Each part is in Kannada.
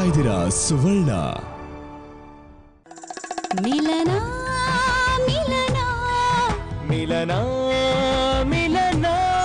ಇದ್ದೀರಾ ಸುವರ್ಣ ಮಿಲನ ಮಿಲನ ಮಿಲನ ಮಿಲನ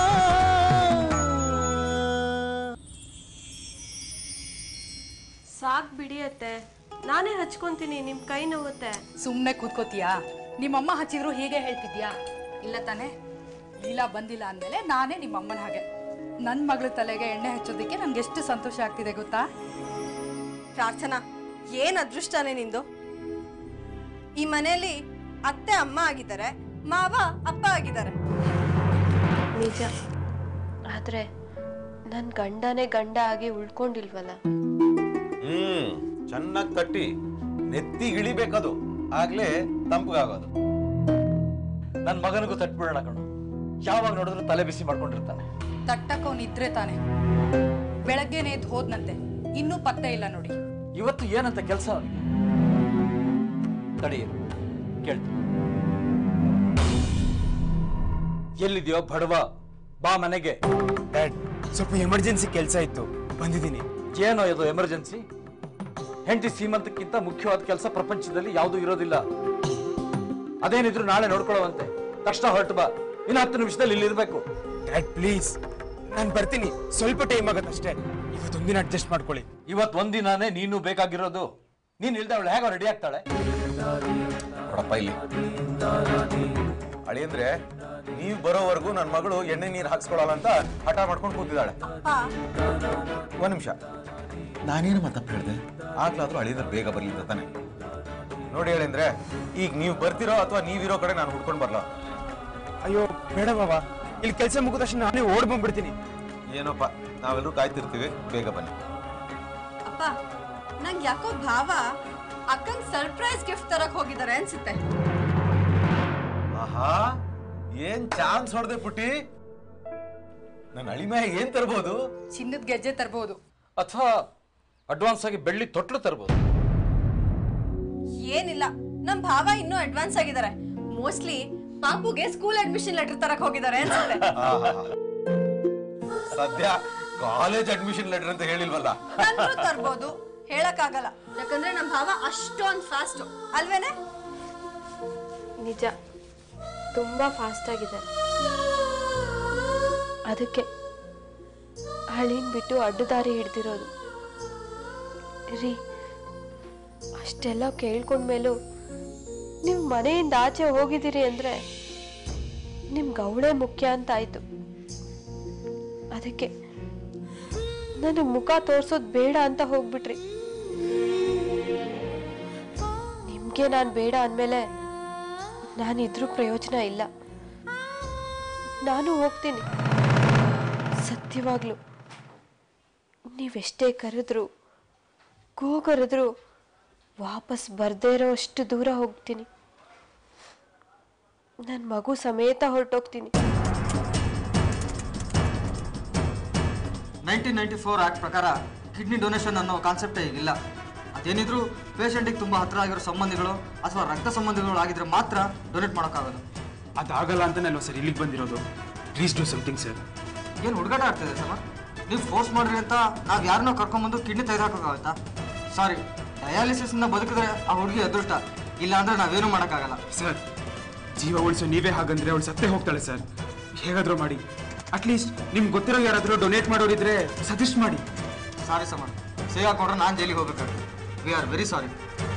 ಸಾಕ್ ಬಿಡಿಯತ್ತೆ ನಾನೇ ಹಚ್ಕೊಂತೀನಿ ನಿಮ್ ಕೈ ನೋವುತ್ತೆ ಸುಮ್ಮನೆ ಕೂತ್ಕೋತೀಯಾ ನಿಮ್ಮಮ್ಮ ಹಚ್ಚಿದ್ರು ಹೀಗೆ ಹೇಳ್ತಿದ್ಯಾ ಇಲ್ಲ ತಾನೇ ಲೀಲಾ ಬಂದಿಲ್ಲ ಅಂದಮೇಲೆ ನಾನೇ ನಿಮ್ಮಮ್ಮನ ಹಾಗೆ ನನ್ನ ಮಗಳ ತಲೆಗೆ ಎಣ್ಣೆ ಹಚ್ಚೋದಕ್ಕೆ ನನ್ಗೆ ಎಷ್ಟು ಸಂತೋಷ ಆಗ್ತಿದೆ ಗೊತ್ತಾ ಪ್ರಾರ್ಥನಾ ಏನ್ ಅದೃಷ್ಟನೇ ನಿಂದು ಈ ಮನೆಯಲ್ಲಿ ಅತ್ತೆ ಅಮ್ಮ ಆಗಿದ್ದಾರೆ ಮಾವ ಅಪ್ಪ ಆಗಿದ್ದಾರೆ ನಿಜ ಆದ್ರೆ ನನ್ ಗಂಡನೇ ಗಂಡ ಆಗಿ ಉಳ್ಕೊಂಡಿಲ್ವಲ್ಲ ಹ್ಮ್ ಚೆನ್ನಾಗಿ ತಟ್ಟಿ ನೆತ್ತಿಗಿಳಿಬೇಕದು ಆಗ್ಲೇ ತಂಪಗಾಗೋದು ನನ್ನ ಮಗನಿಗೂ ತಟ್ಬಿಡೋಣ ಕಣು ಯಾವಾಗ ನೋಡಿದ್ರು ತಲೆ ಬಿಸಿ ಮಾಡ್ಕೊಂಡಿರ್ತಾನೆ ತಟ್ಟಕ್ಕವನಿದ್ರೆ ತಾನೆ ಬೆಳಗ್ಗೆನೇ ಎದ್ದು ಹೋದ್ನಂತೆ ಇನ್ನೂ ಪತ್ತೆ ಇಲ್ಲ ನೋಡಿ ಇವತ್ತು ಏನಂತ ಕೆಲಸ ಅವನಿಗೆ ತಡೆಯಿರು ಕೇಳ್ತೀನಿ ಎಲ್ಲಿದ್ಯೋ ಬಡವ ಬಾ ಮನೆಗೆ ಡ್ಯಾಡ್ ಸ್ವಲ್ಪ ಎಮರ್ಜೆನ್ಸಿ ಕೆಲಸ ಇತ್ತು ಬಂದಿದ್ದೀನಿ ಏನೋ ಇದು ಎಮರ್ಜೆನ್ಸಿ ಹೆಂಡತಿ ಸೀಮಂತಕ್ಕಿಂತ ಮುಖ್ಯವಾದ ಕೆಲಸ ಪ್ರಪಂಚದಲ್ಲಿ ಯಾವುದೂ ಇರೋದಿಲ್ಲ ಅದೇನಿದ್ರು ನಾಳೆ ನೋಡ್ಕೊಳ್ಳುವಂತೆ ತಕ್ಷಣ ಹೊರಟು ಬಾ ಇನ್ನು ಹತ್ತು ನಿಮಿಷದಲ್ಲಿ ಇಲ್ಲಿ ಇರ್ಬೇಕು ಡ್ಯಾಡ್ ಪ್ಲೀಸ್ ನಾನು ಬರ್ತೀನಿ ಸ್ವಲ್ಪ ಟೈಮ್ ಆಗತ್ತಷ್ಟೇ ಇವತ್ತೊಂದಿನ ಅಡ್ಜಸ್ಟ್ ಮಾಡ್ಕೊಳ್ಳಿ ಇವತ್ತು ಒಂದಿನಾನೇ ನೀನು ಬೇಕಾಗಿರೋದು ನೀನ್ ಇಲ್ದೆ ಅವಳು ಹೇಗೋ ರೆಡಿ ಆಗ್ತಾಳೆ ಕೊಡಪ್ಪ ಇಲ್ಲಿ ಅಳಿಯಂದ್ರೆ ನೀವ್ ಬರೋವರೆಗೂ ನನ್ನ ಮಗಳು ಎಣ್ಣೆ ನೀರು ಹಾಕ್ಸ್ಕೊಳಲ್ಲ ಅಂತ ಹಠ ಮಾಡ್ಕೊಂಡು ಕೂತಿದ್ದಾಳೆ ಒಂದ್ ನಿಮಿಷ ನಾನೇನು ತಪ್ಪು ಹೇಳಿದೆ ಆಗ್ಲಾದ್ರೂ ಅಳಿಯಂದ್ರೆ ಬೇಗ ಬರ್ಲಿ ಅಂತ ತಾನೆ ನೋಡಿ ಹೇಳಿದ್ರೆ ಈಗ ನೀವು ಬರ್ತಿರೋ ಅಥವಾ ನೀವಿರೋ ಕಡೆ ನಾನು ಹುಡ್ಕೊಂಡು ಬರ್ಲಾ ಅಯ್ಯೋ ಬೇಡ ಬಾಬಾ ಇಲ್ಲಿ ಕೆಲಸ ಮುಗಿದ ತಕ್ಷಣ ನಾನೇ ಓಡ್ ಬಂದ್ಬಿಡ್ತೀನಿ ಏನೋಪ್ಪ ನಾವೆಲ್ಲರೂ ಕಾಯ್ತಿರ್ತೀವಿ ಬೇಗ ಬನ್ನಿ ಅಪ್ಪ ನಂಗೆ ಯಾಕೋ ಭಾವ ಅಕ್ಕಂಗ್ ಸರ್ಪ್ರೈಸ್ ಗಿಫ್ಟ್ ತರಕ್ ಹೋಗಿದ್ದಾರೆ ಅನ್ಸುತ್ತೆ ಆಹಾ ಏನ್ ಚಾನ್ಸ್ ಹೊಡೆದೆ ಪುಟ್ಟಿ ನನ್ನ ಅಳಿಮೆ ಏನ್ ತರ್ಬೋದು ಚಿನ್ನದ ಗೆಜ್ಜೆ ತರ್ಬೋದು ಅಥವಾ ಅಡ್ವಾನ್ಸ್ ಆಗಿ ಬೆಳ್ಳಿ ತೊಟ್ಲು ತರ್ಬೋದು ಏನಿಲ್ಲ ನಮ್ ಭಾವ ಇನ್ನೂ ಅಡ್ವಾನ್ಸ್ ಆಗಿದ್ದಾರೆ ಮೋಸ್ಟ್ಲಿ ಪಾಪುಗೆ ಸ್ಕೂಲ್ ಅಡ್ಮಿಷನ್ ಲೆಟರ್ ತರಕ್ ಹೋಗಿದ್ದಾರೆ ಅನ್ಸುತ್ತೆ ಆಹಾಹಾ. ಸದ್ಯ ಕಾಲೇಜ್ ಅಡ್ಮಿಷನ್ ಲೆಟರ್ ಅಂತ ಹೇಳಿಲ್ವಲ್ಲ ನನ್ಗೂ ತರ್ಬೋದು ಹೇಳಕ್ಕಾಗಲ್ಲ ಯಾಕಂದ್ರೆ ನಮ್ ಭಾವ ಅಷ್ಟೊಂದ್ ಫಾಸ್ಟ್ ಅಲ್ವೇನೆ ನಿಜ ತುಂಬಾ ಫಾಸ್ಟ್ ಆಗಿದೆ ಅದಕ್ಕೆ ಹಳಿನ್ ಬಿಟ್ಟು ಅಡ್ಡದಾರಿ ಹಿಡ್ದಿರೋದು ರೀ ಅಷ್ಟೆಲ್ಲ ಕೇಳ್ಕೊಂಡ್ಮೇಲೂ ನೀವು ಮನೆಯಿಂದ ಆಚೆ ಹೋಗಿದ್ದೀರಿ ಅಂದ್ರೆ ನಿಮ್ಗೆ ಅವಳೇ ಮುಖ್ಯ ಅಂತ ಆಯ್ತು ಅದಕ್ಕೆ ನನಗೆ ಮುಖ ತೋರ್ಸೋದು ಬೇಡ ಅಂತ ಹೋಗ್ಬಿಟ್ರಿ ನಿಮ್ಗೆ ನಾನು ಬೇಡ ಅಂದಮೇಲೆ ನಾನಿದ್ರೂ ಪ್ರಯೋಜನ ಇಲ್ಲ ನಾನು ಹೋಗ್ತೀನಿ ಸತ್ಯವಾಗ್ಲು ನೀವೆಷ್ಟೇ ಕರೆದ್ರು ಕೂಗರೆದ್ರು ವಾಪಸ್ ಬರ್ದೇ ಇರೋ ಅಷ್ಟು ದೂರ ಹೋಗ್ತೀನಿ ನನ್ನ ಮಗು ಸಮೇತ ಹೊರಟೋಗ್ತೀನಿ ನೈನ್ಟೀನ್ ನೈಂಟಿ ಫೋರ್ ಆ್ಯಕ್ಟ್ ಪ್ರಕಾರ ಕಿಡ್ನಿ ಡೊನೇಷನ್ ಅನ್ನೋ ಕಾನ್ಸೆಪ್ಟೇ ಈಗಿಲ್ಲ ಅದೇನಿದ್ರು ಪೇಷಂಟಿಗೆ ತುಂಬ ಹತ್ರ ಆಗಿರೋ ಸಂಬಂಧಿಗಳು ಅಥವಾ ರಕ್ತ ಸಂಬಂಧಿಗಳು ಆಗಿದ್ರೆ ಮಾತ್ರ ಡೊನೇಟ್ ಮಾಡೋಕ್ಕಾಗೋದು ಅದಾಗಲ್ಲ ಅಂತಾನೆ ಅಲ್ವಾ ಸರ್ ಇಲ್ಲಿಗೆ ಬಂದಿರೋದು ಪ್ಲೀಸ್ ಡೂ ಸಮಥಿಂಗ್ ಸರ್ ಏನು ಹುಡುಗಾಟ ಆಗ್ತಿದೆ ಸರ್ ನೀವು ಫೋರ್ಸ್ ಮಾಡ್ರಿ ಅಂತ ನಾವು ಯಾರನ್ನೋ ಕರ್ಕೊಂಬಂದು ಕಿಡ್ನಿ ತೆಗೆದುಹಾಕೋಕ್ಕಾಗತ್ತಾ ಸಾರಿ ಡಯಾಲಿಸಿಸ್ನ ಬದುಕಿದ್ರೆ ಆ ಹುಡುಗಿ ಅದೃಷ್ಟ ಇಲ್ಲ ಅಂದ್ರೆ ನಾವೇನು ಮಾಡೋಕ್ಕಾಗಲ್ಲ ಸರ್ ಜೀವ ಉಳಿಸೋ ನೀವೇ ಹಾಗಂದ್ರೆ ಅವಳು ಸತ್ತೇ ಹೋಗ್ತಾಳೆ ಸರ್ ಹೇಗಾದ್ರೂ ಮಾಡಿ ಅಟ್ಲೀಸ್ಟ್ ನಿಮ್ಗೆ ಗೊತ್ತಿರೋ ಯಾರಾದರೂ ಡೊನೇಟ್ ಮಾಡೋರಿದ್ರೆ ಸಜೆಸ್ಟ್ ಮಾಡಿ ಸಾರಿ ಸಮರ್ ಸೇವ್ ಹಾಕೊಂಡ್ರೆ ನಾನು ಜೈಲಿಗೆ ಹೋಗ್ಬೇಕಾಗ್ತದೆ ವಿ ಆರ್ ವೆರಿ ಸಾರಿ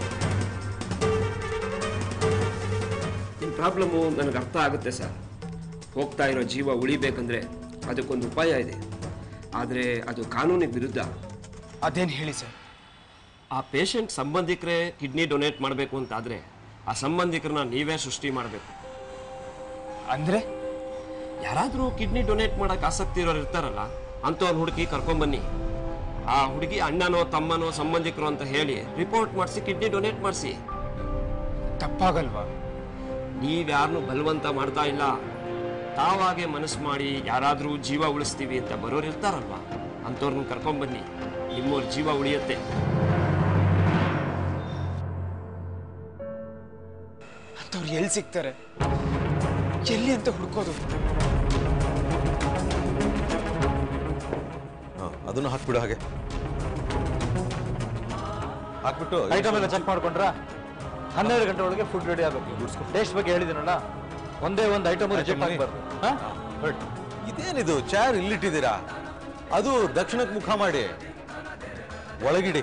ನಿಮ್ಮ ಪ್ರಾಬ್ಲಮ್ಮು ನನಗೆ ಅರ್ಥ ಆಗುತ್ತೆ ಸರ್ ಹೋಗ್ತಾ ಇರೋ ಜೀವ ಉಳಿಬೇಕಂದ್ರೆ ಅದಕ್ಕೊಂದು ಉಪಾಯ ಇದೆ ಆದರೆ ಅದು ಕಾನೂನಿಗೆ ವಿರುದ್ಧ ಅದೇನು ಹೇಳಿ ಸರ್ ಆ ಪೇಷಂಟ್ ಸಂಬಂಧಿಕರೇ ಕಿಡ್ನಿ ಡೊನೇಟ್ ಮಾಡಬೇಕು ಅಂತಾದರೆ ಆ ಸಂಬಂಧಿಕರನ್ನ ನೀವೇ ಸೃಷ್ಟಿ ಮಾಡಬೇಕು ಅಂದರೆ ಯಾರಾದರೂ ಕಿಡ್ನಿ ಡೊನೇಟ್ ಮಾಡೋಕೆ ಆಸಕ್ತಿ ಇರೋರು ಇರ್ತಾರಲ್ಲ ಅಂಥವ್ರ ಹುಡುಗಿ ಕರ್ಕೊಂಬನ್ನಿ ಆ ಹುಡುಗಿ ಅಣ್ಣನೋ ತಮ್ಮನೋ ಸಂಬಂಧಿಕರು ಅಂತ ಹೇಳಿ ರಿಪೋರ್ಟ್ ಮಾಡಿಸಿ ಕಿಡ್ನಿ ಡೊನೇಟ್ ಮಾಡಿಸಿ ತಪ್ಪಾಗಲ್ವಾ ನೀವ್ಯಾರನ್ನೂ ಬಲವಂತ ಮಾಡ್ತಾ ಇಲ್ಲ ತಾವಾಗೆ ಮನಸ್ಸು ಮಾಡಿ ಯಾರಾದರೂ ಜೀವ ಉಳಿಸ್ತೀವಿ ಅಂತ ಬರೋರು ಇರ್ತಾರಲ್ವಾ ಅಂಥವ್ರನ್ನ ಕರ್ಕೊಂಬನ್ನಿ ನಿಮ್ಮವ್ರ ಜೀವ ಉಳಿಯುತ್ತೆ ಅಂಥವ್ರು ಎಲ್ಲಿ ಸಿಗ್ತಾರೆ ಎಲ್ಲಿ ಅಂತ ಹುಡ್ಕೋದು ಹಾ, ಅದನ್ನು ಹಾಕ್ಬಿಡು ಹಾಗೆ ಹಾಕ್ಬಿಟ್ಟು ಐಟಮ್ ಎಲ್ಲ ಚೆಕ್ ಮಾಡ್ಕೊಂಡ್ರ ಹನ್ನೆರಡು ಗಂಟೆ ಒಳಗೆ ಫುಡ್ ರೆಡಿ ಆಗಬೇಕು ಟೇಸ್ಟ್ ಬಗ್ಗೆ ಹೇಳಿದ್ದೀನಲ್ಲ ಒಂದೇ ಒಂದು ಐಟಮ್ ರಿಜೆಕ್ಟ್ ಆಗಬಾರ್ದು ಹಾ ಹೊರಟು ಇದೇನಿದು ಚಾರ್ ಇಲ್ಲಿಟ್ಟಿದ್ದೀರಾ ಅದು ದಕ್ಷಿಣಕ್ಕೆ ಮುಖ ಮಾಡಿ ಒಳಗಿಡಿ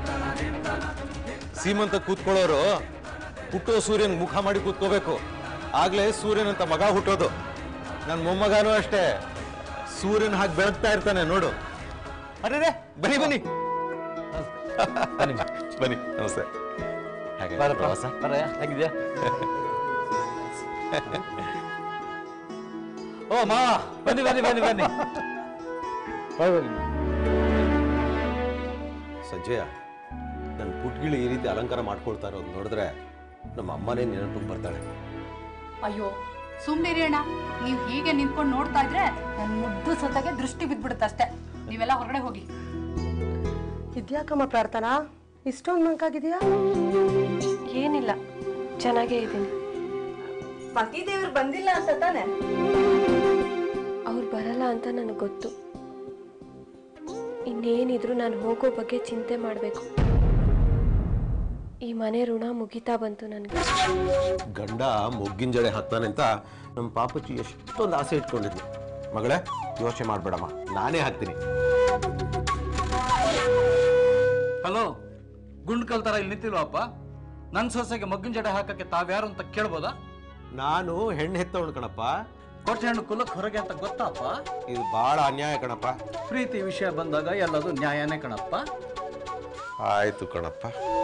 ಸೀಮಂತ ಕೂತ್ಕೊಳ್ಳೋರು ಹುಟ್ಟೋ ಸೂರ್ಯನ್ ಮುಖ ಮಾಡಿ ಕೂತ್ಕೋಬೇಕು ಆಗ್ಲೇ ಸೂರ್ಯನ್ ಅಂತ ಮಗ ಹುಟ್ಟೋದು ನನ್ನ ಮೊಮ್ಮಗನೂ ಅಷ್ಟೇ ಸೂರ್ಯನ ಹಾಗೆ ಬೆಳಗ್ತಾ ಇರ್ತಾನೆ ನೋಡು ಅರೆ ಬನ್ನಿ ಬನ್ನಿ ಬನ್ನಿ ನಮಸ್ತೆ ಹಾಗೆ ಪ್ರವಾಸ ಬರಯ್ಯ ಹೇಗಿದ್ಯಾ ಓ ಮಾ ಬನ್ನಿ ಬನ್ನಿ ಬನ್ನಿ ಬನ್ನಿ ಹೋಗ್ ಬನ್ನಿ. ಸಂಜಯ ನನ್ನ ಪುಟ್ಗಿಳಿ ಈ ರೀತಿ ಅಲಂಕಾರ ಮಾಡ್ಕೊಳ್ತಾ ಇರೋದು ನೋಡಿದ್ರೆ ನಮ್ಮ ಅಮ್ಮನೇ ನೆನಪಿಗೆ ಬರ್ತಾಳೆ ಅಯ್ಯೋ ಸುಮ್ಮನೆ ಅಣ್ಣ ನೀವು ಹೀಗೆ ನಿಂತ್ಕೊಂಡು ನೋಡ್ತಾ ಇದ್ರೆ ನನ್ನ ಮುದ್ದು ಸೊತೆಗೆ ದೃಷ್ಟಿ ಬಿದ್ಬಿಡುತ್ತೆ ಅಷ್ಟೇ ನೀವೆಲ್ಲ ಹೊರಗಡೆ ಹೋಗಿ ಇದ್ಯಾಕಮ್ಮ ಪ್ರಾರ್ಥನಾ ಇಷ್ಟೊಂದು ಮಂಕಾಗಿದೆಯಾ ಏನಿಲ್ಲ ಚೆನ್ನಾಗೇ ಇದ್ದೀನಿ ಪತಿ ದೇವ್ರು ಬಂದಿಲ್ಲ ಅಂತ ತಾನೆ ಅವ್ರು ಬರಲ್ಲ ಅಂತ ನನಗೆ ಗೊತ್ತು ಇನ್ನೇನಿದ್ರು ನಾನು ಹೋಗೋ ಬಗ್ಗೆ ಚಿಂತೆ ಮಾಡಬೇಕು ಈ ಮನೆ ಋಣ ಮುಗಿತಾ ಬಂತು ನನಗೆ ಗಂಡ ಮೊಗ್ಗಿನ ಜಡೆ ಹಾಕ್ತಾನೆ ಅಂತ ನಮ್ಮ ಪಾಪಚ್ಚಿ ಎಷ್ಟೊಂದು ಆಸೆ ಇಟ್ಕೊಂಡಿದ್ಲು ಮಗಳೇ ಯೋಚನೆ ಮಾಡ್ಬೇಡಮ್ಮ ನಾನೇ ಹಾಕ್ತೀನಿ ಹಲೋ ಗುಂಡ್ಕಲ್ ತರ ಇಲ್ಲಿ ನಿಂತಿಲ್ವಪ್ಪ ನನ್ ಸೊಸೆಗೆ ಮಗ್ಗಿನ ಜಡೆ ಹಾಕಕ್ಕೆ ತಾವ್ಯಾರು ಅಂತ ಕೇಳ್ಬೋದಾ ನಾನು ಹೆಣ್ಣು ಹೆತ್ತವಳು ಕಣಪ್ಪ ಕೊಟ್ಟ ಹೆಣ್ಣು ಕುಲಕ್ ಹೊರಗೆ ಅಂತ ಗೊತ್ತಪ್ಪ ಇದು ಬಹಳ ಅನ್ಯಾಯ ಕಣಪ್ಪ ಪ್ರೀತಿ ವಿಷಯ ಬಂದಾಗ ಎಲ್ಲದು ನ್ಯಾಯನೇ ಕಣಪ್ಪ ಆಯ್ತು ಕಣಪ್ಪ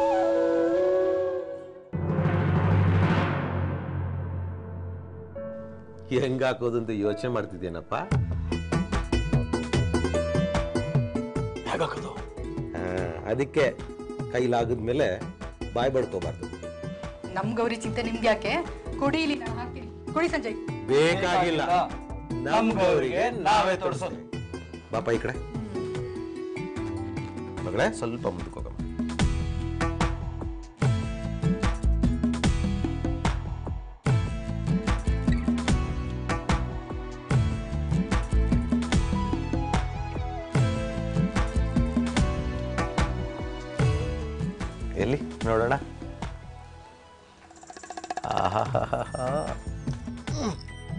ಹೆಂಗ್ ಹಾಕೋದು ಅಂತ ಯೋಚನೆ ಮಾಡ್ತಿದ್ದೇನಪ್ಪ ಹೇಗಾಕೋದು ಹಾ, ಅದಕ್ಕೆ ಕೈಲಾಗದ್ಮೇಲೆ ಬಾಯ್ ಬಡ್ಕೋಬಾರ್ದು ನಮ್ ಗೌರಿ ಚಿಂತೆ ನಿಮ್ಗೆ ಯಾಕೆ ಕುಡೀಲಿ ನಾನು ಹಾಕ್ತೀನಿ ಕುಡಿ ಸಂಜಯ್ ಬೇಕಾಗಿಲ್ಲ ನಮ್ ಗೌರಿಗೆ ನಾವೇ ತೊಡ್ಸೋದು ಬಾಪ ಈ ಕಡೆ ಮಗಳೇ ಸ್ವಲ್ಪ ಮುಂದಕ್ಕೆ ಹೋಗಮ್ಮ ಎಲ್ಲಿ ನೋಡೋಣ ಆಹಾಹಾಹಾ. ಹ್ಮ್.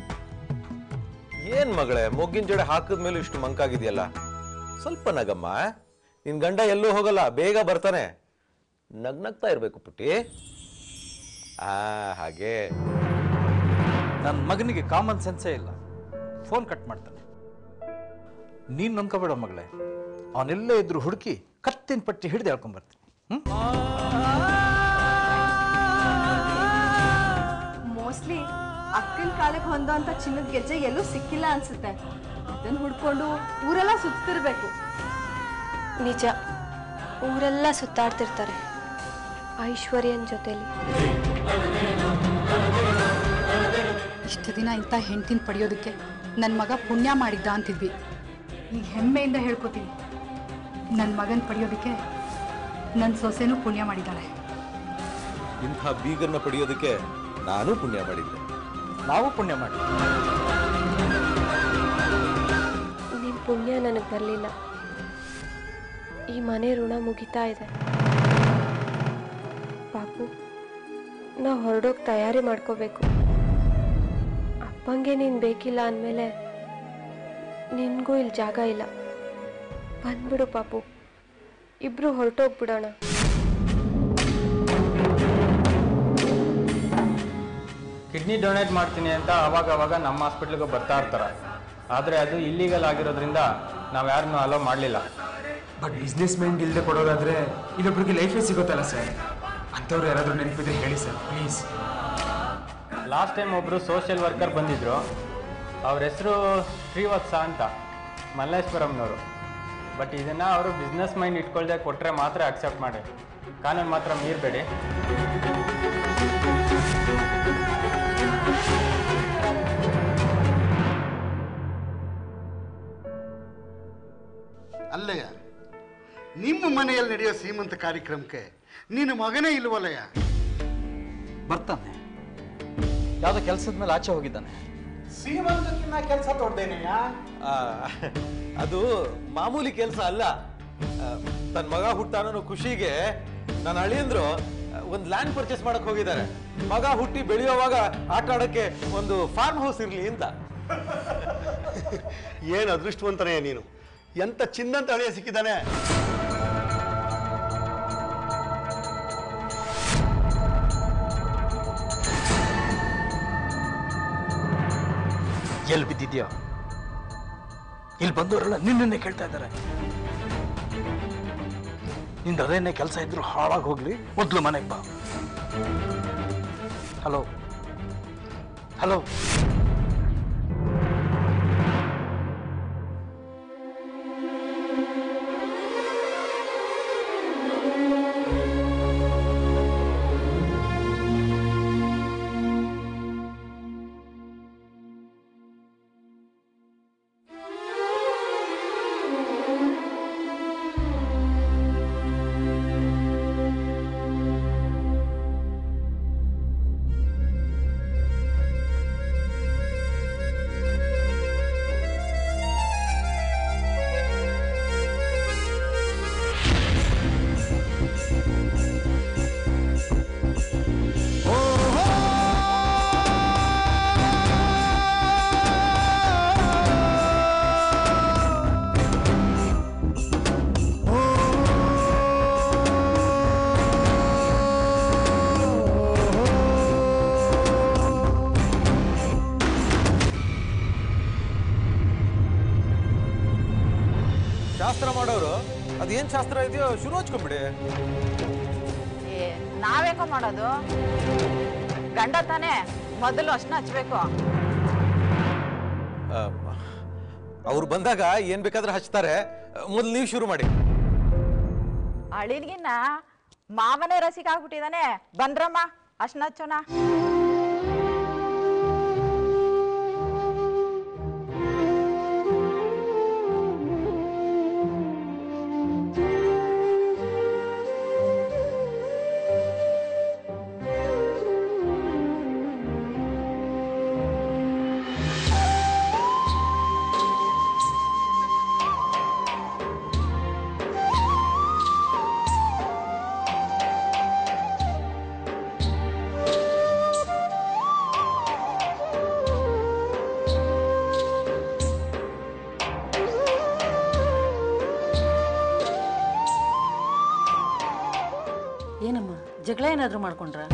ಏನ್ ಮಗಳೇ ಮೊಗ್ಗಿನ ಜಡೆ ಹಾಕಿದ್ಮೇಲೆ ಇಷ್ಟು ಮಂಕಾಗಿದೆಯಲ್ಲ ಸ್ವಲ್ಪ ನಗಮ್ಮ ನಿನ್ ಗಂಡ ಎಲ್ಲೂ ಹೋಗಲ್ಲ ಬೇಗ ಬರ್ತಾನೆ ನಗ್ನಗ್ತಾ ಇರ್ಬೇಕು ಪುಟ್ಟಿ ಆ ಹಾಗೆ ನನ್ನ ಮಗನಿಗೆ ಕಾಮನ್ ಸೆನ್ಸೇ ಇಲ್ಲ ಫೋನ್ ಕಟ್ ಮಾಡ್ತಾನೆ ನೀನ್ ನಂಬ್ಕೋಬೇಡ ಮಗಳೇ ಅವನೆಲ್ಲೇ ಇದ್ರು ಹುಡುಕಿ ಕತ್ತಿನ ಪಟ್ಟಿ ಹಿಡಿದು ಹೇಳ್ಕೊಂಬರ್ತೀನಿ ಹ್ಮ್ ಮೋಸ್ಟ್ಲಿ ಅಕ್ಕನ ಕಾಲಕ್ಕೆ ಹೊಂದೋ ಅಂತ ಚಿನ್ನದ ಗೆಜ್ಜೆ ಎಲ್ಲೂ ಸಿಕ್ಕಿಲ್ಲ ಅನ್ಸುತ್ತೆ ಅದನ್ನ ಹುಡ್ಕೊಂಡು ಊರೆಲ್ಲ ಸುತ್ತಿರ್ಬೇಕು ನಿಜ ಊರೆಲ್ಲ ಸುತ್ತಾಡ್ತಿರ್ತಾರೆ ಐಶ್ವರ್ಯನ್ ಜೊತೆಲಿ ಇಷ್ಟು ದಿನ ಇಂಥ ಹೆಂಡ್ತಿನ ಪಡೆಯೋದಕ್ಕೆ ನನ್ನ ಮಗ ಪುಣ್ಯ ಮಾಡಿದ್ದ ಅಂತಿದ್ವಿ ಈಗ ಹೆಮ್ಮೆಯಿಂದ ಹೇಳ್ಕೊತೀನಿ ನನ್ನ ಮಗನ ಪಡೆಯೋದಕ್ಕೆ ನನ್ನ ಸೊಸೆನೂ ಪುಣ್ಯ ಮಾಡಿದ್ದಾಳೆ ಇಂಥ ಬೀಗರ್ನ ಪಡೆಯೋದಕ್ಕೆ ನಾನು ಪುಣ್ಯ ಮಾಡಿದ್ದೆ ನಾವು ಪುಣ್ಯ ಮಾಡಿ ನಿಮ್ಮ ಪುಣ್ಯ ನನಗೆ ಬರಲಿಲ್ಲ ಈ ಮನೆ ಋಣ ಮುಗಿತಾ ಇದೆ ಪಾಪು ನಾವು ಹೊರಡೋಕೆ ತಯಾರಿ ಮಾಡ್ಕೋಬೇಕು ಅಪ್ಪಂಗೆ ನೀನು ಬೇಕಿಲ್ಲ ಅಂದಮೇಲೆ ನಿನಗೂ ಇಲ್ಲಿ ಜಾಗ ಇಲ್ಲ ಬಂದ್ಬಿಡು ಪಾಪು ಇಬ್ರು ಹೊರಟೋಗ್ಬಿಡೋಣ ಕಿಡ್ನಿ ಡೊನೇಟ್ ಮಾಡ್ತೀನಿ ಅಂತ ಅವಾಗ ಅವಾಗ ನಮ್ಮ ಹಾಸ್ಪಿಟ್ಲಿಗೆ ಬರ್ತಾ ಇರ್ತಾರೆ ಆದರೆ ಅದು ಇಲ್ಲೀಗಲ್ ಆಗಿರೋದ್ರಿಂದ ನಾವು ಯಾರನ್ನೂ ಅಲೋ ಮಾಡಲಿಲ್ಲ ಬಟ್ ಬಿಸ್ನೆಸ್ ಮೈಂಡ್ ಇಲ್ಲದೆ ಕೊಡೋದಾದ್ರೆ ಇನ್ನೊಬ್ರಿಗೆ ಲೈಫೇ ಸಿಗುತ್ತಲ್ಲ ಸರ್ ಅಂಥವ್ರು ಯಾರಾದರೂ ನೆನಪಿದ್ರೆ ಹೇಳಿ ಸರ್ ಪ್ಲೀಸ್ ಲಾಸ್ಟ್ ಟೈಮ್ ಒಬ್ಬರು ಸೋಷಿಯಲ್ ವರ್ಕರ್ ಬಂದಿದ್ದರು ಅವ್ರ ಹೆಸರು ಶ್ರೀವತ್ಸ ಅಂತ ಮಲ್ಲೇಶ್ವರಂನವರು ಬಟ್ ಇದನ್ನು ಅವರು ಬಿಸ್ನೆಸ್ ಮೈಂಡ್ ಇಟ್ಕೊಳ್ದೆ ಕೊಟ್ಟರೆ ಮಾತ್ರ ಅಕ್ಸೆಪ್ಟ್ ಮಾಡಿ ಕಾನೂನು ಮಾತ್ರ ಮೀರಬೇಡಿ ಅಲ್ಲಯ್ಯ ನಿಮ್ಮ ಮನೆಯಲ್ಲಿ ನಡೆಯೋ ಸೀಮಂತ ಕಾರ್ಯಕ್ರಮಕ್ಕೆ ನಿನ್ನ ಮಗನೇ ಇಲ್ವಲ್ಲಯ್ಯ ಬರ್ತಾನೆ ಯಾವುದೋ ಕೆಲಸದ ಮೇಲೆ ಆಚೆ ಹೋಗಿದ್ದಾನೆ ಸೀಮಂತಕ್ಕಿನ್ನ ಕೆಲಸ ದೊಡ್ಡದೇನೆಯ ಆ, ಅದು ಮಾಮೂಲಿ ಕೆಲಸ ಅಲ್ಲ ತನ್ನ ಮಗ ಹುಟ್ಟಾನೋ ಖುಷಿಗೆ ನನ್ನ ಅಳಿಯಂದ್ರು ಒಂದು ಲ್ಯಾಂಡ್ ಪರ್ಚೇಸ್ ಮಾಡಕ್ ಹೋಗಿದ್ದಾರೆ ಮಗ ಹುಟ್ಟಿ ಬೆಳೆಯುವಾಗ ಆಟ ಆಡಕ್ಕೆ ಒಂದು ಫಾರ್ಮ್ ಹೌಸ್ ಇರ್ಲಿ ಅಂತ ಏನು ಅದೃಷ್ಟವಂತನೇ ನೀನು ಎಂತ ಚಿನ್ನಂತ ಅಳಿಯ ಸಿಕ್ಕಿದ್ದಾನೆ ಎಲ್ಲಿ ಬಿದ್ದಿದ್ಯಾ ಇಲ್ಲಿ ಬಂದವರೆಲ್ಲ ನಿನ್ನನ್ನೇ ಕೇಳ್ತಾ ಇದ್ದಾರೆ ನಿಂದ ಅದೇನೇ ಕೆಲಸ ಇದ್ರು ಹಾಳಾಗಿ ಹೋಗ್ಲಿ ಮೊದಲು ಮನೆಗೆ ಬಾ ಹಲೋ ಹಲೋ ಶಾಸ್ತ್ರ ಮಾಡೋರು ಅದೇನ್ ಶಾಸ್ತ್ರ ಇದೆಯೋ ಶುರು ಹಚ್ಕೊಂಬಿಡಿ ಏ ನಾವೇಕೋ ಮಾಡೋದು ಗಂಡ ತಾನೇ ಮೊದಲು ಅಷ್ಟನ್ನ ಹಚ್ಬೇಕು ಅವ್ರು ಬಂದಾಗ ಏನ್ ಬೇಕಾದ್ರೆ ಹಚ್ತಾರೆ ಮೊದಲು ನೀವು ಶುರು ಮಾಡಿ ಅಳಿನ್ಗಿನ್ನ ಮಾವನೇ ರಸಿಕ ಆಗ್ಬಿಟ್ಟಿದಾನೆ ಬಂದ್ರಮ್ಮ ಅಷ್ಟನ್ನ ಹಚ್ಚೋಣ ಏನಮ್ಮ ಜಗಳ ಏನಾದರೂ ಮಾಡ್ಕೊಂಡ್ರ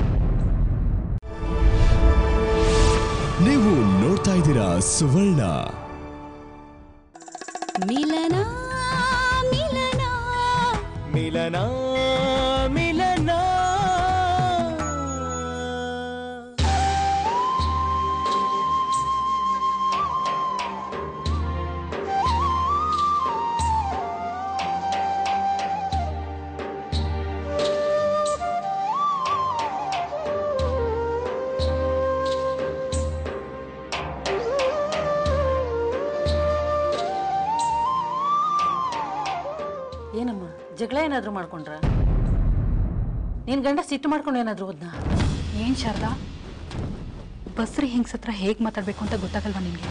ನೀವು ನೋಡ್ತಾ ಇದ್ದೀರಾ ಸುವರ್ಣ ಮಿಲನ ಮಿಲನ ಮಿಲನ ಮಿಲನ ಏನಮ್ಮ ಜಗಳ ಏನಾದರೂ ಮಾಡ್ಕೊಂಡ್ರ ನಿನ್ ಗಂಡ ಸಿಟ್ಟು ಮಾಡ್ಕೊಂಡು ಏನಾದರೂ ಹೋದ್ನಾ ಏನ್ ಶಾರದಾ ಬಸ್ರಿ ಹೆಂಗ್ಸ್ ಹತ್ರ ಹೇಗೆ ಮಾತಾಡ್ಬೇಕು ಅಂತ ಗೊತ್ತಾಗಲ್ವಾ ನಿನಗೆ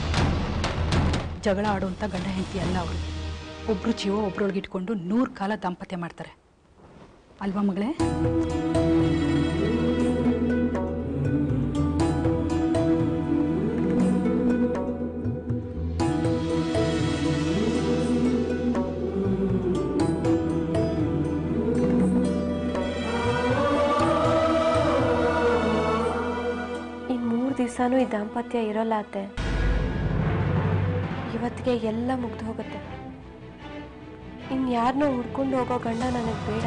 ಜಗಳ ಆಡುವಂಥ ಗಂಡ ಹೆಂಡತಿ ಅಲ್ಲ ಅವರು ಒಬ್ರು ಜೀವ ಒಬ್ರೊಳಗೆ ಇಟ್ಕೊಂಡು ನೂರು ಕಾಲ ದಾಂಪತ್ಯ ಮಾಡ್ತಾರೆ ಅಲ್ವಾ ಮಗಳೇ ಇನ್ನು ಮೂರು ದಿವಸನೂ ಈ ದಾಂಪತ್ಯ ಇರೋಲ್ಲ ಅತ್ತೆ ಇವತ್ತಿಗೆ ಎಲ್ಲ ಮುಗ್ದು ಹೋಗುತ್ತೆ ಇನ್ನು ಯಾರನ್ನೋ ಹುಡ್ಕೊಂಡು ಹೋಗೋ ಗಂಡ ನನಗೆ ಬೇಡ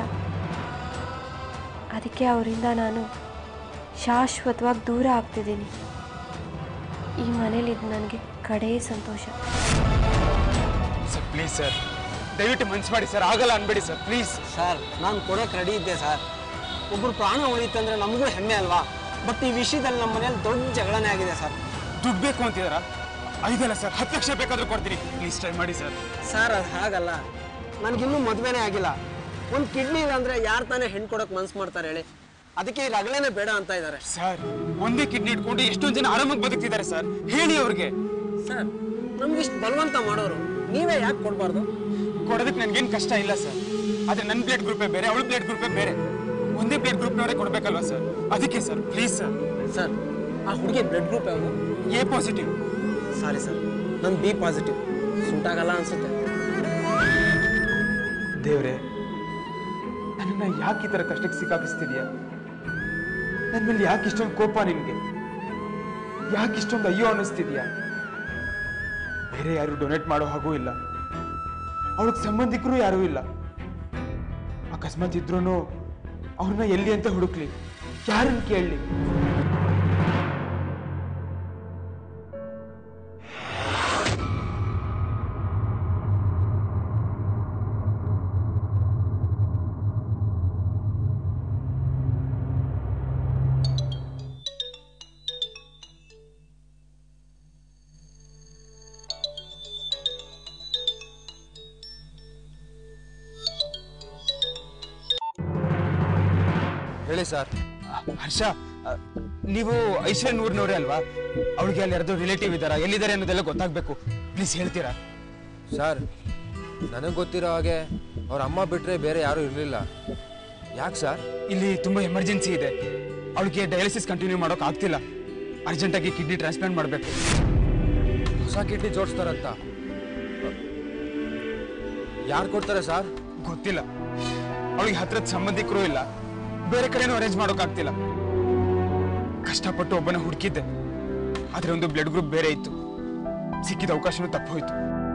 ಅದಕ್ಕೆ ಅವರಿಂದ ನಾನು ಶಾಶ್ವತವಾಗಿ ದೂರ ಆಗ್ತಿದ್ದೀನಿ ಈ ಮನೇಲಿ ಇದು ನನಗೆ ಕಡೇ ಸಂತೋಷ ಸರ್ ಪ್ಲೀಸ್ ಸರ್ ದಯವಿಟ್ಟು ಮನ್ಸು ಮಾಡಿ ಸರ್ ಆಗಲ್ಲ ಅನ್ಬೇಡಿ ಸರ್ ಪ್ಲೀಸ್ ಸರ್ ನಾನು ಕೊಡೋಕೆ ರೆಡಿ ಇದ್ದೆ ಸರ್ ಒಬ್ರು ಪ್ರಾಣ ಉಳಿತಂದ್ರೆ ನಮಗೂ ಹೆಮ್ಮೆ ಅಲ್ವಾ ಬಟ್ ಈ ವಿಷಯದಲ್ಲಿ ನಮ್ಮ ಮನೇಲಿ ದೊಡ್ಡ ಜಗಳನೇ ಆಗಿದೆ ಸರ್ ದುಡ್ಡು ಬೇಕು ಅಂತಿದಾರ ಐದಲ್ಲ ಸರ್ ಹತ್ತು ಲಕ್ಷ ಬೇಕಾದ್ರೂ ಕೊಡ್ತೀನಿ ಪ್ಲೀಸ್ ಟ್ರೈ ಮಾಡಿ ಸರ್ ಸರ್ ಅದು ಹಾಗಲ್ಲ ನನಗಿನ್ನೂ ಮದುವೆನೇ ಆಗಿಲ್ಲ ಒಂದು ಕಿಡ್ನಿ ಇಲ್ಲ ಅಂದ್ರೆ ಯಾರು ತಾನೇ ಹೆಣ್ಣು ಕೊಡೋಕೆ ಮನ್ಸು ಮಾಡ್ತಾರೆ ಹೇಳಿ ಅದಕ್ಕೆ ಈ ರಗಳೆನೇ ಬೇಡ ಅಂತ ಇದ್ದಾರೆ ಸರ್ ಒಂದೇ ಕಿಡ್ನಿ ಇಟ್ಕೊಂಡು ಎಷ್ಟೊಂದು ಜನ ಆರಾಮಾಗಿ ಬದುಕ್ತಿದ್ದಾರೆ ಸರ್ ಹೇಳಿ ಅವ್ರಿಗೆ ಸರ್ ನಮ್ಗೆ ಇಷ್ಟು ಬಲವಂತ ಮಾಡೋರು ನೀವೇ ಯಾಕೆ ಕೊಡಬಾರ್ದು ಕೊಡೋದಕ್ಕೆ ನನ್ಗೇನು ಕಷ್ಟ ಇಲ್ಲ ಸರ್ ಆದ್ರೆ ನನ್ನ ಬ್ಲಡ್ ಗ್ರೂಪೇ ಬೇರೆ ಅವಳ ಬ್ಲಡ್ ಗ್ರೂಪೇ ಬೇರೆ ಒಂದೇ ಬ್ಲಡ್ ಗ್ರೂಪ್ನವರೇ ಕೊಡ್ಬೇಕಲ್ವಾ ಸರ್ ಅದಕ್ಕೆ ಸರ್ ಪ್ಲೀಸ್ ಸರ್ ಸರ್ ಆ ಹುಡುಗಿ ಬ್ಲಡ್ ಗ್ರೂಪ್ ಯಾವುದು ಎ ಪಾಸಿಟಿವ್ ಸಾರಿ ಸರ್ ನನ್ನ ಬಿ ಪಾಸಿಟಿವ್ ಸೂಟ್ ಆಗಲ್ಲ ಅನ್ಸುತ್ತೆ ದೇವ್ರೆ ನನ್ನನ್ನ ಯಾಕೆ ಈ ಥರ ಕಷ್ಟಕ್ಕೆ ಸಿಕ್ಕಾಕಿಸ್ತಿದ್ಯಾ ನನ್ನ ಮೇಲೆ ಯಾಕೆ ಇಷ್ಟೊಂದು ಕೋಪ ನಿನಗೆ ಯಾಕೆ ಇಷ್ಟೊಂದು ಅಯ್ಯೋ ಅನ್ನಿಸ್ತಿದ್ಯಾ ಬೇರೆ ಯಾರು ಡೊನೇಟ್ ಮಾಡೋ ಹಾಗೂ ಇಲ್ಲ ಅವಳಿಗೆ ಸಂಬಂಧಿಕರು ಯಾರೂ ಇಲ್ಲ ಅಕಸ್ಮಾತ್ ಇದ್ರೂ ಅವ್ರನ್ನ ಎಲ್ಲಿ ಅಂತ ಹುಡುಕ್ಲಿ ಯಾರನ್ನ ಕೇಳಲಿ ಹೇಳಿ ಸರ್ ಹರ್ಷ ಅ, ನೀವು ಐಶ್ವರ್ಯನೂರ್ನವ್ರೆ ಅಲ್ವಾ ಅವಳಿಗೆ ಅಲ್ಲಿ ಯಾರ್ದೋ ರಿಲೇಟಿವ್ ಇದ್ದಾರಾ ಎಲ್ಲಿದ್ದಾರೆ ಅನ್ನೋದೆಲ್ಲ ಗೊತ್ತಾಗ್ಬೇಕು ಪ್ಲೀಸ್ ಹೇಳ್ತೀರಾ ಸರ್ ನನಗೆ ಗೊತ್ತಿರೋ ಹಾಗೆ ಅವ್ರ ಅಮ್ಮ ಬಿಟ್ಟರೆ ಬೇರೆ ಯಾರೂ ಇರಲಿಲ್ಲ ಯಾಕೆ ಸರ್ ಇಲ್ಲಿ ತುಂಬಾ ಎಮರ್ಜೆನ್ಸಿ ಇದೆ ಅವಳಿಗೆ ಡಯಾಲಿಸಿಸ್ ಕಂಟಿನ್ಯೂ ಮಾಡೋಕೆ ಆಗ್ತಿಲ್ಲ ಅರ್ಜೆಂಟಾಗಿ ಕಿಡ್ನಿ ಟ್ರಾನ್ಸ್ಪ್ಲಾಂಟ್ ಮಾಡಬೇಕು ಹೊಸ ಕಿಡ್ನಿ ಜೋಡಿಸ್ತಾರಂತ ಯಾರು ಕೊಡ್ತಾರೆ ಸರ್ ಗೊತ್ತಿಲ್ಲ ಅವಳಿಗೆ ಹತ್ರದ ಸಂಬಂಧಿಕರು ಇಲ್ಲ ಬೇರೆ ಕಡೆನೂ ಅರೇಂಜ್ ಮಾಡೋಕ್ಕಾಗ್ತಿಲ್ಲ ಕಷ್ಟಪಟ್ಟು ಒಬ್ಬನ ಹುಡುಕಿದ್ದೆ ಆದ್ರೆ ಒಂದು ಬ್ಲಡ್ ಗ್ರೂಪ್ ಬೇರೆ ಇತ್ತು ಸಿಕ್ಕಿದ ಅವಕಾಶನೂ ತಪ್ಪೋಯ್ತು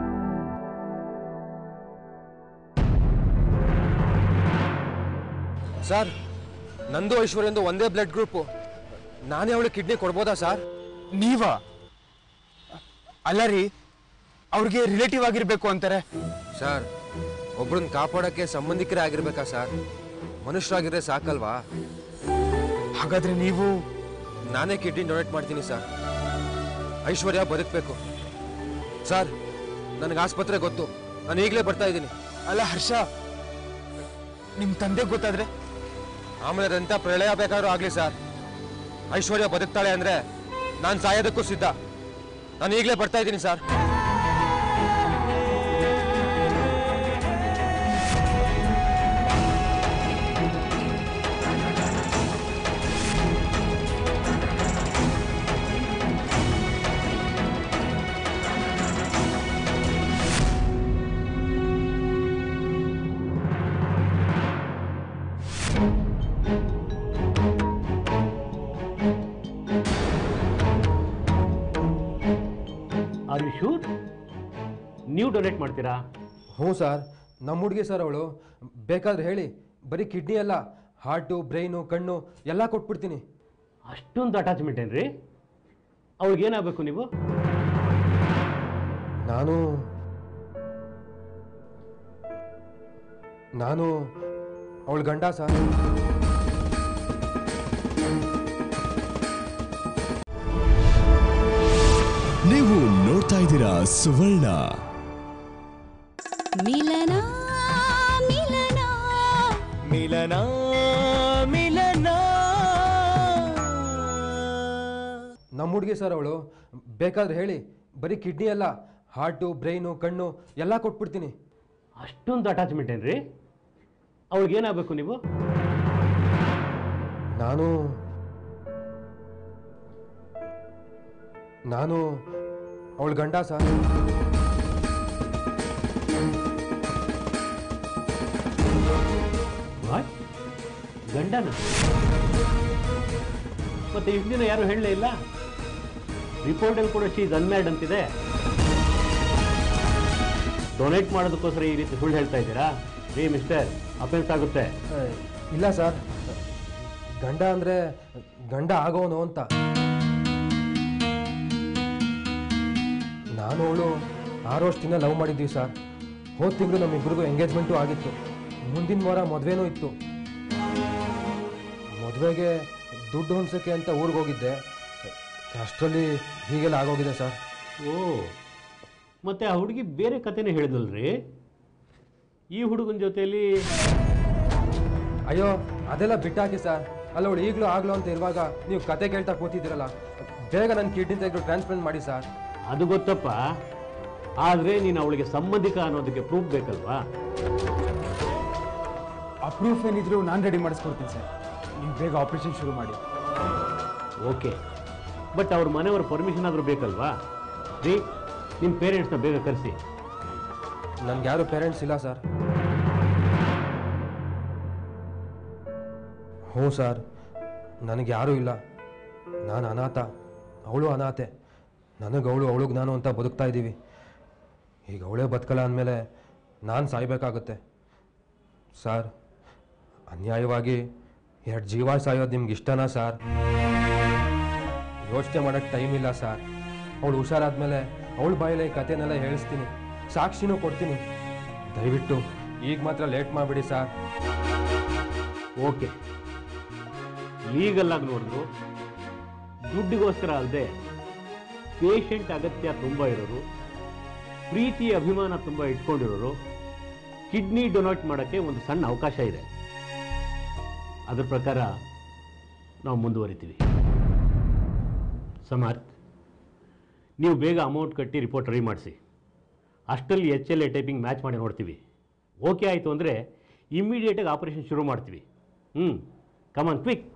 ಸರ್ ನಂದು ಐಶ್ವರ್ಯಂದು ಒಂದೇ ಬ್ಲಡ್ ಗ್ರೂಪು ನಾನೇ ಅವಳಿಗೆ ಕಿಡ್ನಿ ಕೊಡ್ಬೋದಾ ಸರ್ ನೀವಾ ಅಲ್ಲ ರೀ ಅವ್ರಿಗೆ ರಿಲೇಟಿವ್ ಆಗಿರ್ಬೇಕು ಅಂತಾರೆ ಸರ್ ಒಬ್ರನ್ನ ಕಾಪಾಡೋಕ್ಕೆ ಸಂಬಂಧಿಕರೇ ಆಗಿರ್ಬೇಕಾ ಸರ್ ಮನುಷ್ಯರಾಗಿದ್ರೆ ಸಾಕಲ್ವಾ ಹಾಗಾದ್ರೆ ನೀವು ನಾನೇ ಕಿಡ್ನಿ ಡೊನೇಟ್ ಮಾಡ್ತೀನಿ ಸರ್ ಐಶ್ವರ್ಯ ಬದುಕಬೇಕು ಸರ್ ನನಗೆ ಆಸ್ಪತ್ರೆ ಗೊತ್ತು ನಾನು ಈಗಲೇ ಬರ್ತಾ ಇದ್ದೀನಿ ಅಲ್ಲ ಹರ್ಷ ನಿಮ್ ತಂದೆ ಗೊತ್ತಾದ್ರೆ ಆಮೇಲೆ ಎಂಥ ಪ್ರಳಯ ಬೇಕಾದ್ರೂ ಆಗಲಿ ಸರ್ ಐಶ್ವರ್ಯ ಬದುಕ್ತಾಳೆ ಅಂದ್ರೆ ನಾನು ಸಾಯೋದಕ್ಕೂ ಸಿದ್ಧ ನಾನು ಈಗಲೇ ಬರ್ತಾ ಇದ್ದೀನಿ ಸರ್ ಆರ್ ಯು ಶೂರ್ ನೀವು ಡೊನೇಟ್ ಮಾಡ್ತೀರಾ ಹ್ಞೂ ಸರ್ ನಮ್ಮ ಹುಡುಗಿ ಸರ್ ಅವಳು ಬೇಕಾದ್ರೆ ಹೇಳಿ ಬರೀ ಕಿಡ್ನಿ ಅಲ್ಲ ಹಾರ್ಟು ಬ್ರೈನು ಕಣ್ಣು ಎಲ್ಲ ಕೊಟ್ಬಿಡ್ತೀನಿ ಅಷ್ಟೊಂದು ಅಟ್ಯಾಚ್ಮೆಂಟ್ ಏನ್ರಿ ಅವಳಿಗೇನಾಗಬೇಕು ನೀವು ನಾನು ನಾನು ಅವಳ ಗಂಡ ಸರ್ ನೀವು ನೋಡ್ತಾ ಇದ್ದೀರಾ ಸುವರ್ಣ ಮಿಲನ ಮಿಲನ ಮಿಲನ ಮಿಲನ ನಮ್ಮ ಹುಡುಗಿ ಸರ್ ಅವಳು ಬೇಕಾದ್ರೆ ಹೇಳಿ ಬರೀ ಕಿಡ್ನಿ ಅಲ್ಲ ಹಾರ್ಟು ಬ್ರೈನು ಕಣ್ಣು ಎಲ್ಲ ಕೊಟ್ಬಿಡ್ತೀನಿ ಅಷ್ಟೊಂದು ಅಟ್ಯಾಚ್ಮೆಂಟ್ ಏನ್ರಿ ಅವಳಿಗೇನಾಗಬೇಕು ನೀವು ನಾನು ನಾನು ಅವಳ ಗಂಡ ಸರ್ ವಾಟ್ ಗಂಡನ ಮತ್ತೆ ಇಷ್ಟು ದಿನ ಯಾರು ಹೇಳಲೇ ಇಲ್ಲ ರಿಪೋರ್ಟಲ್ಲಿ ಕೂಡ ಶೀಸ್ ಅನ್ಮ್ಯಾಡ್ ಅಂತಿದೆ ಡೊನೇಟ್ ಮಾಡೋದಕ್ಕೋಸ್ಕರ ಈ ರೀತಿ ಸುಳ್ಳು ಹೇಳ್ತಾ ಇದ್ದೀರಾ ರೀ ಮಿಸ್ಟರ್ ಅಫೆನ್ಸ್ ಆಗುತ್ತೆ ಇಲ್ಲ ಸರ್ ಗಂಡ ಅಂದರೆ ಗಂಡ ಆಗೋನು ಅಂತ ನಾನು ಅವಳು ಆರು ವರ್ಷದಿಂದ ಲವ್ ಮಾಡಿದ್ವಿ ಸರ್ ಹೋದ ತಿಂಗಳು ನಮ್ಮಿಬ್ಬರಿಗೂ ಎಂಗೇಜ್ಮೆಂಟು ಆಗಿತ್ತು ಮುಂದಿನ ವಾರ ಮದುವೆನೂ ಇತ್ತು ಮದುವೆಗೆ ದುಡ್ಡು ಹೊಂದ್ಸೋಕ್ಕೆ ಅಂತ ಊರಿಗೆ ಹೋಗಿದ್ದೆ ಅಷ್ಟರಲ್ಲಿ ಹೀಗೆಲ್ಲ ಆಗೋಗಿದೆ ಸರ್ ಓ ಮತ್ತೆ ಆ ಹುಡುಗಿ ಬೇರೆ ಕಥೆನೇ ಹೇಳಿದಲ್ರಿ ಈ ಹುಡುಗನ ಜೊತೆಯಲ್ಲಿ ಅಯ್ಯೋ ಅದೆಲ್ಲ ಬಿಟ್ಟಾಕಿ ಸರ್ ಅಲ್ಲ ಅವಳು ಈಗಲೂ ಆಗ್ಲೂ ಅಂತ ಇರುವಾಗ ನೀವು ಕತೆ ಕೇಳ್ತಾ ಕೂತಿದ್ದೀರಲ್ಲ ಬೇಗ ನನ್ನ ಕಿಡ್ನಿ ತೆಗೆದು ಟ್ರಾನ್ಸ್ಪ್ಲಾಂಟ್ ಮಾಡಿ ಸರ್ ಅದು ಗೊತ್ತಪ್ಪ ಆದರೆ ನೀನು ಅವಳಿಗೆ ಸಂಬಂಧಿಕ ಅನ್ನೋದಕ್ಕೆ ಪ್ರೂಫ್ ಬೇಕಲ್ವಾ ಆ ಪ್ರೂಫ್ ಏನಿದ್ರು ನಾನು ರೆಡಿ ಮಾಡಿಸ್ಕೊಡ್ತೀನಿ ಸರ್ ನೀವು ಬೇಗ ಆಪರೇಷನ್ ಶುರು ಮಾಡಿ ಓಕೆ ಬಟ್ ಅವ್ರ ಮನೆಯವ್ರ ಪರ್ಮಿಷನ್ ಆದರೂ ಬೇಕಲ್ವಾ ರೀ ನಿಮ್ಮ ಪೇರೆಂಟ್ಸ್ನ ಬೇಗ ಕರೆಸಿ ನನ್ಗೆ ಯಾರು ಪೇರೆಂಟ್ಸ್ ಇಲ್ಲ ಸರ್ ಹ್ಞೂ ಸರ್ ನನಗೆ ಯಾರೂ ಇಲ್ಲ ನಾನು ಅನಾಥ ಅವಳು ಅನಾಥೆ ನನಗೆ ಅವಳು ಅವಳಿಗೆ ನಾನು ಅಂತ ಬದುಕ್ತಾ ಇದ್ದೀವಿ ಈಗ ಅವಳೇ ಬದುಕಲ್ಲ ಅಂದಮೇಲೆ ನಾನು ಸಾಯ್ಬೇಕಾಗುತ್ತೆ ಸರ್ ಅನ್ಯಾಯವಾಗಿ ಎರಡು ಜೀವ ಸಾಯೋದು ನಿಮ್ಗೆ ಇಷ್ಟನಾ ಸರ್ ಯೋಚನೆ ಮಾಡೋಕ್ಕೆ ಟೈಮ್ ಇಲ್ಲ ಸರ್ ಅವಳು ಹುಷಾರಾದ್ಮೇಲೆ ಅವಳ ಬಾಯಲ್ಲಿ ಈ ಕಥೆನೆಲ್ಲ ಹೇಳಿಸ್ತೀನಿ ಸಾಕ್ಷಿನೂ ಕೊಡ್ತೀನಿ ದಯವಿಟ್ಟು ಈಗ ಮಾತ್ರ ಲೇಟ್ ಮಾಡಿಬಿಡಿ ಸರ್ ಓಕೆ ಲೀಗಲ್ ಆಗಿ ನೋಡಿದ್ರು ದುಡ್ಡಿಗೋಸ್ಕರ ಅಲ್ಲದೆ ಪೇಷಂಟ್ ಅಗತ್ಯ ತುಂಬ ಇರೋರು ಪ್ರೀತಿ ಅಭಿಮಾನ ತುಂಬ ಇಟ್ಕೊಂಡಿರೋರು ಕಿಡ್ನಿ ಡೊನೇಟ್ ಮಾಡೋಕ್ಕೆ ಒಂದು ಸಣ್ಣ ಅವಕಾಶ ಇದೆ ಅದ್ರ ಪ್ರಕಾರ ನಾವು ಮುಂದುವರಿತೀವಿ ಸಮರ್ಥ್ ನೀವು ಬೇಗ ಅಮೌಂಟ್ ಕಟ್ಟಿ ರಿಪೋರ್ಟ್ ರೆಡಿ ಮಾಡಿಸಿ ಅಷ್ಟರಲ್ಲಿ H L A typing match ಮಾಡಿ ನೋಡ್ತೀವಿ ಓಕೆ ಆಯಿತು ಅಂದರೆ ಇಮ್ಮಿಡಿಯೇಟಾಗಿ ಆಪರೇಷನ್ ಶುರು ಮಾಡ್ತೀವಿ ಹ್ಞೂ come on quick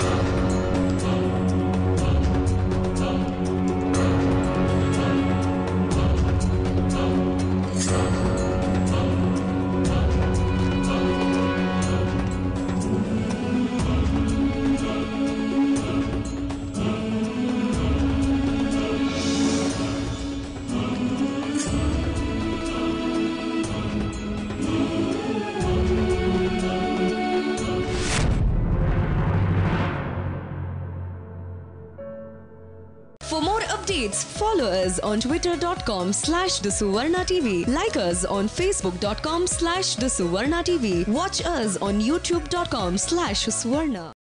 For more updates, follow us on twitter.com slash the Suvarna TV. Like us on facebook.com slash the Suvarna TV. Watch us on youtube.com slash Suvarna.